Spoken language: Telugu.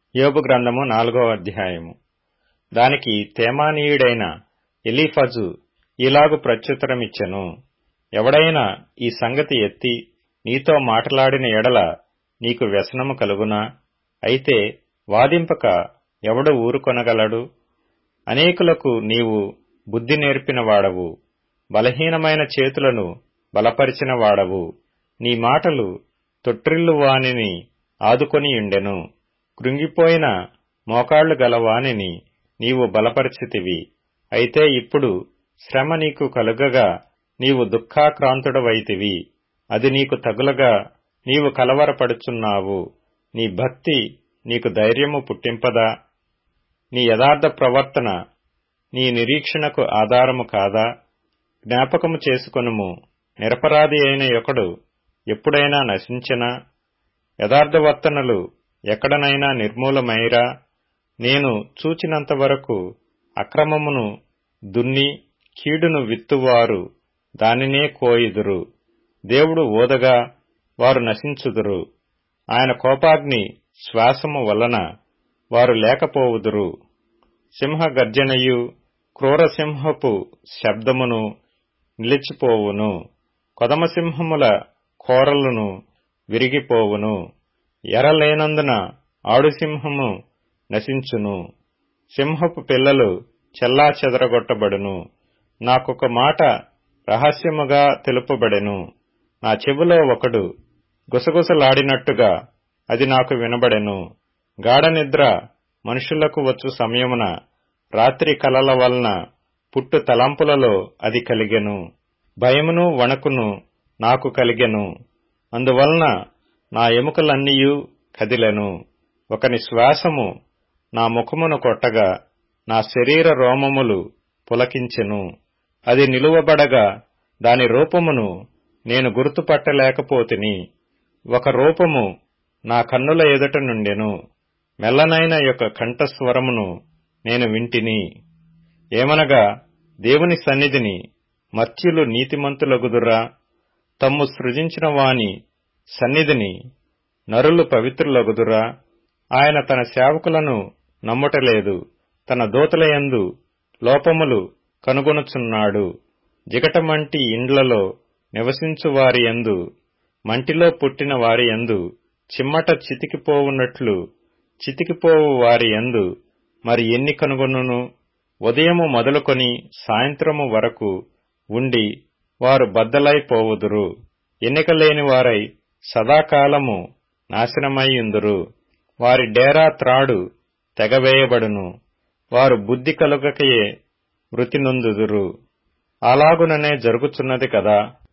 యోబు గ్రంథము నాలుగో అధ్యాయము దానికి తేమానీయుడైన ఎలీఫజు ఇలాగు ప్రత్యుత్తరమిచ్చెను ఎవడైనా ఈ సంగతి ఎత్తి నీతో మాటలాడిన ఎడల నీకు వ్యసనము కలుగునా అయితే వాదింపక ఎవడు ఊరుకొనగలడు అనేకులకు నీవు బుద్ధి నేర్పిన వాడవు బలహీనమైన చేతులను బలపరిచిన వాడవు నీ మాటలు తొట్రిల్లు వానిని ఆదుకొనియుండెను కృంగిపోయిన మోకాళ్లు గల వానిని నీవు బలపరిచితివి అయితే ఇప్పుడు శ్రమ నీకు కలుగగా నీవు దుఃఖాక్రాంతుడవైతివి అది నీకు తగులగా నీవు కలవరపడుచున్నావు నీ భక్తి నీకు ధైర్యము పుట్టింపదా నీ యథార్థ ప్రవర్తన నీ నిరీక్షణకు ఆధారము కాదా జ్ఞాపకము చేసుకొనుము నిరపరాధి అయిన ఒకడు ఎప్పుడైనా నశించెనా యథార్థవర్తనలు ఎక్కడనైనా నిర్మూలమైరా నేను చూచినంత వరకు అక్రమమును దున్ని కీడును విత్తువారు దానినే కోయిదురు దేవుడు ఓదగా వారు నశించుదురు ఆయన కోపాగ్ని శ్వాసము వలన వారు లేకపోవుదురు సింహ గర్జనయు క్రూరసింహపు శబ్దమును నిలిచిపోవును కొదమసింహముల కోరలును విరిగిపోవును ఎరలేనందున ఆడుసింహము నశించును సింహపు పిల్లలు చెల్లా చెదరగొట్టబడును నాకొక మాట రహస్యముగా తెలుపబడెను నా చెవిలో ఒకడు గుసగుసలాడినట్టుగా అది నాకు వినబడెను గాఢనిద్ర మనుషులకు వచ్చు సమయమున రాత్రి కలల వలన పుట్టు తలంపులలో అది కలిగెను భయమును వణకును నాకు కలిగెను అందువలన నా ఎముకలన్నీయూ కదిలెను ఒకని శ్వాసము నా ముఖమును కొట్టగా నా శరీర రోమములు పులకించెను అది నిలువబడగా దాని రూపమును నేను గుర్తుపట్టలేకపోతిని ఒక రూపము నా కన్నుల ఎదుట నుండెను మెల్లనైన యొక్క కంఠస్వరమును నేను వింటిని ఏమనగా దేవుని సన్నిధిని మర్త్యులు నీతిమంతులగుదురా తమ్ము సృజించిన వాని సన్నిధిని నరులు పవిత్రులగుదురా ఆయన తన సేవకులను నమ్ముటలేదు తన దూతలయందు లోపములు కనుగొనుచున్నాడు జిగటమంటి ఇండ్లలో నివసించు వారి యందు మంటిలో పుట్టిన వారి యందు చిమ్మట చితికిపోవున్నట్లు చితికిపోవు వారి యందు మరి ఎన్ని కనుగొనును ఉదయము మొదలుకొని సాయంత్రము వరకు ఉండి వారు బద్దలైపోవుదురు ఎన్నిక లేని వారై సదాకాలము నాశనమయ్యుందురు వారి డేరా త్రాడు తెగవేయబడును వారు బుద్ధి కలుగకయే మృతి నొందుదురు అలాగుననే జరుగుచున్నది కదా